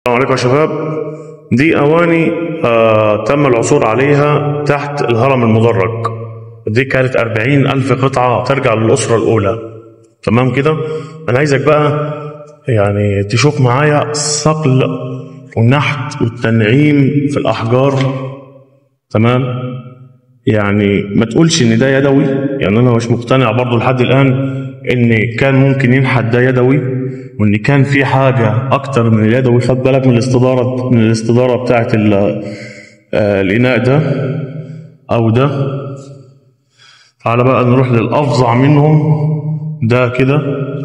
السلام عليكم يا شباب دي أواني آه تم العثور عليها تحت الهرم المدرج دي كانت أربعين ألف قطعة ترجع للأسرة الأولى تمام كده أنا عايزك بقى يعني تشوف معايا الصقل والنحت والتنعيم في الأحجار تمام يعني ما تقولش ان ده يدوي يعني انا مش مقتنع برضو لحد الان ان كان ممكن ينحت ده يدوي وان كان في حاجه اكتر من اليدوي خد بالك من الاستداره من الاستداره بتاعت ال- آه، الاناء ده او ده تعالى بقى نروح للافظع منهم ده كده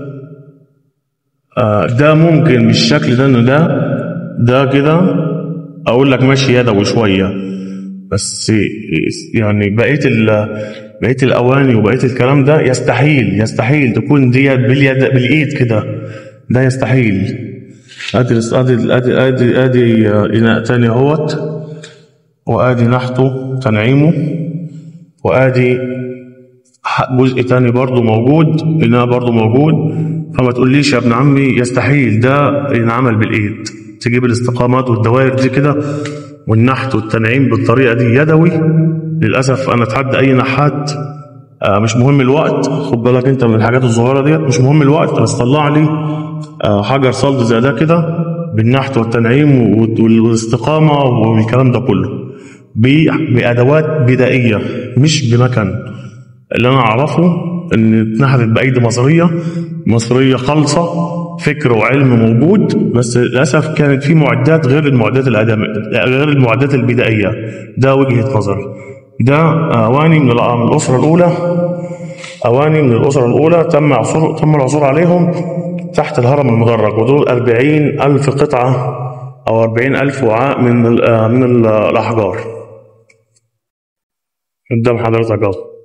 آه، ده ممكن بالشكل ده ان ده ده كده اقول لك ماشي يدوي شويه بس يعني بقيه ال بقيه الاواني وبقيه الكلام ده يستحيل يستحيل تكون دي باليد بالايد كده ده يستحيل ادي ادي ادي ادي ادي اناء تاني اهوت وادي نحته تنعيمه وادي ح- جزء تاني برضو موجود اناء برضو موجود فما تقوليش يا ابن عمي يستحيل ده ينعمل بالايد تجيب الاستقامات والدوائر دي كده والنحت والتنعيم بالطريقه دي يدوي للاسف انا اتحدى اي نحات آه مش مهم الوقت خد بالك انت من الحاجات الصغيره ديت مش مهم الوقت بس طلع لي آه حجر صلد زي ده كده بالنحت والتنعيم وال- والاستقامه والكلام ده كله ب- بادوات بدائيه مش بمكن اللي انا اعرفه ان اتنحتت بايدي مصريه مصريه خالصه فكر وعلم موجود بس للاسف كانت في معدات غير المعدات الادميه غير المعدات البدائيه ده وجهه نظري ده اواني من الأ- من الاسره الاولى اواني من الاسره الاولى تم عثور تم العثور عليهم تحت الهرم المدرج ودول أربعين ألف قطعة أو أربعين ألف وعاء من ال- من ال- الأحجار قدام حضرتك أهو